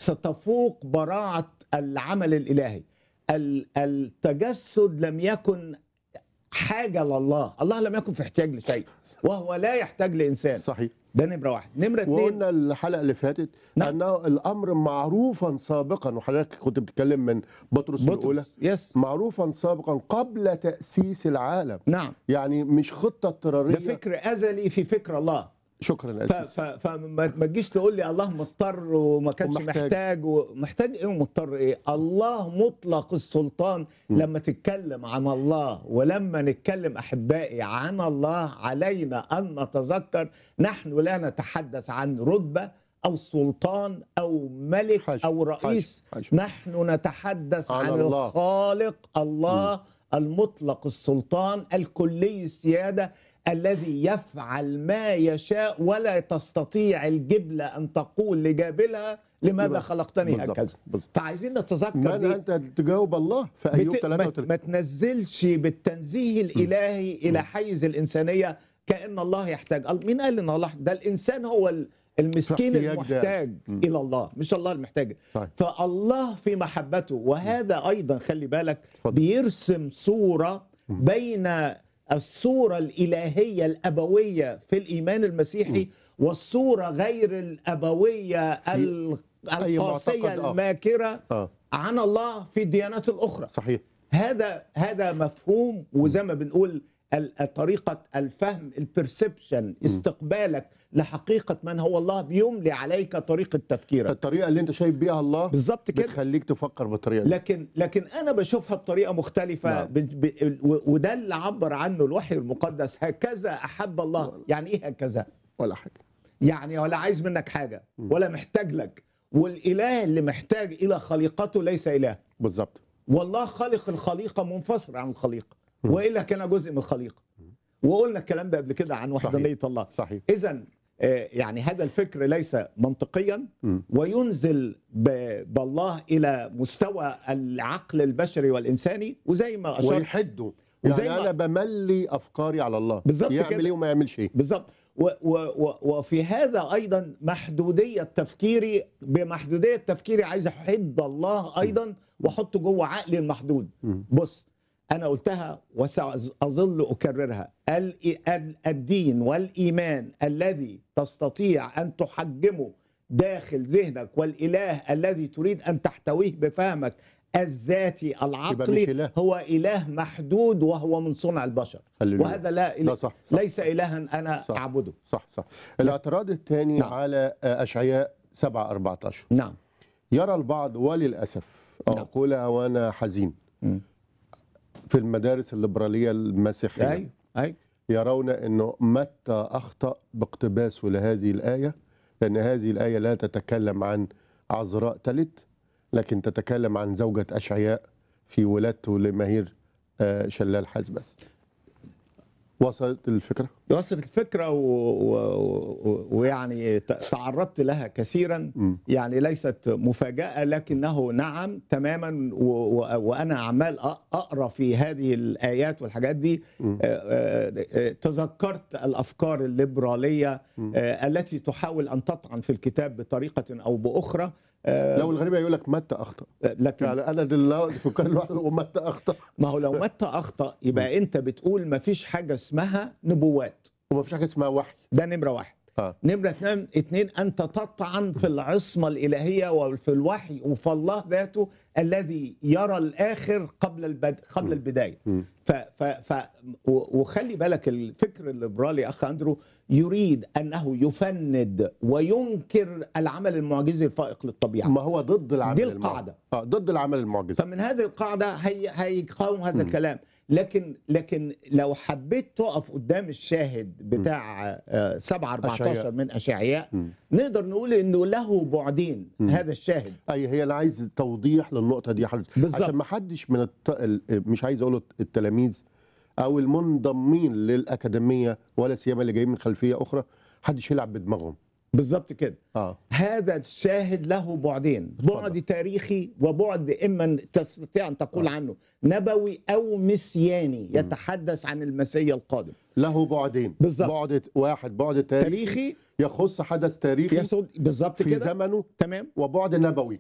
ستفوق براعة العمل الإلهي ال- التجسد لم يكن حاجة لله الله لم يكن في احتياج لشيء وهو لا يحتاج لإنسان صحيح ده نمرة واحد نمرة اتنين وقلنا الحلقه اللي فاتت نعم. انه الامر معروفا سابقا وحضرتك كنت بتتكلم من بطرس, الاولى بطرس يس معروفا سابقا قبل تاسيس العالم نعم يعني مش خطه اضطراريه ده فكر أزلي في فكر الله شكرا ف- اسف ف- فما ما تجيش تقول لي الله مضطر وما كانش ومحتاج. محتاج ومحتاج ايه ومضطر ايه الله مطلق السلطان لما تتكلم عن الله ولما نتكلم احبائي عن الله علينا ان نتذكر نحن لا نتحدث عن رتبه او سلطان او ملك حاشا، او رئيس حاشا، حاشا. نحن نتحدث عن عن الله. الخالق الله المطلق السلطان الكلي السياده الذي يفعل ما يشاء ولا تستطيع الجبلة أن تقول لجابلها لماذا بالظبط. خلقتني بالظبط. هكذا بالظبط. فأيزين نتذكر من دي انت تجاوب الله في ايوب بت... ما... 33 ما تنزلش بالتنزيه الإلهي إلى حيز الإنسانية كأن الله يحتاج ال- مين قال إن الله ده الإنسان هو ال- المسكين في احتياج المحتاج مم. إلى الله مش الله المحتاج صحيح. فالله في محبته وهذا أيضا خلي بالك اتفضل. بيرسم صورة بين الصورة الإلهية الأبوية في الإيمان المسيحي والصورة غير الأبوية ال- أي القاسية معتقد آخر. الماكرة اه عن الله في الديانات الأخرى صحيح هذا هذا مفهوم وزي ما بنقول ال- طريقة الفهم البرسبشن استقبالك لحقيقة من هو الله بيملي عليك طريقة تفكيرك الطريقه اللي انت شايف بيها الله بالظبط كده بتخليك تفكر بالطريقه دي لكن لكن انا بشوفها بطريقه مختلفه نعم. ب... ب... و- وده اللي عبر عنه الوحي المقدس هكذا احب الله يعني ايه هكذا ولا حاجه يعني ولا عايز منك حاجه ولا محتاج لك والاله اللي محتاج الى خليقته ليس اله بالظبط والله خالق الخليقه منفصل عن الخليقه والا كان جزء من الخليقه وقلنا الكلام ده قبل كده عن وحدانيه الله صحيح اذا يعني هذا الفكر ليس منطقيا مم. وينزل ب- بالله الى مستوى العقل البشري والانساني وزي ما اشرت ويحدوا وزي يعني ما- انا بملي افكاري على الله بالظبط يعمل كده. ايه وما يعملش ايه بالظبط و- و- و- وفي هذا ايضا محدوديه تفكيري بمحدوديه تفكيري عايز احد الله ايضا واحطه جوه عقلي المحدود مم. بص انا قلتها وساظل اكررها ال- ال- الدين والايمان الذي تستطيع ان تحجمه داخل ذهنك والاله الذي تريد ان تحتويه بفهمك الذاتي مش العقلي إله. هو اله محدود وهو من صنع البشر هللويا. وهذا لا لا صح صح ليس الها انا صح. اعبده صح صح الاعتراض الثاني نعم. على آه، اشعياء 7 14 نعم يرى البعض وللاسف نعم. اقولها وانا حزين مم. في المدارس الليبراليه المسيحيه ايوه ايوه يرون انه متى اخطا باقتباسه لهذه الايه لان هذه الايه لا تتكلم عن عذراء تلد لكن تتكلم عن زوجة اشعياء في ولادته لمهير آه، شلال حزبس وصلت الفكره وصلت الفكره و... و... و... ويعني ت- تعرضت لها كثيرا مم. يعني ليست مفاجاه لكنه نعم تماما و... و... وانا عمال أ- اقرا في هذه الايات والحاجات دي مم. آه، آه، آه، تذكرت الافكار الليبراليه آه، التي تحاول ان تطعن في الكتاب بطريقه او باخرى آه، لو الغريبه يقول لك متى اخطا لكن يعني انا دلوقتي فكر لوحده ومتى اخطا ما هو لو متى اخطا يبقى انت بتقول ما فيش حاجه اسمها نبوات وما فيش حاجه اسمها وحي ده نمره واحد اه نمرة اتنين, اتنين أنت تطعن في العصمة الإلهية وفي الوحي وفي الله ذاته الذي يرى الآخر قبل البد... قبل البداية مم. ف... ف... ف... و- وخلي بالك الفكر الليبرالي أخ أندرو يريد أنه يفند وينكر العمل المعجزي الفائق للطبيعة ما هو ضد العمل دي المعجز. القاعدة. اه ضد العمل المعجز فمن هذه القاعدة هي هيقاوم هذا الكلام لكن لكن لو حبيت تقف قدام الشاهد بتاع آه، 7 14 أشعياء. من اشعياء مم. نقدر نقول انه له بعدين هذا الشاهد اي هي انا عايز توضيح للنقطه دي يا حضرتك بالظبط. عشان ما حدش من الت... ال- مش عايز اقول التلاميذ او المنضمين للاكاديميه ولا سيما اللي جايين من خلفيه اخرى حدش يلعب بدماغهم بالظبط كده اه هذا الشاهد له بعدين بعد تاريخي وبعد اما تستطيع ان تقول عنه نبوي او مسياني يتحدث عن المسيا القادم له بعدين بالظبط. بعد واحد بعد تاريخي تاريخي يخص حدث تاريخي يسود بالظبط في كده زمنه تمام وبعد نبوي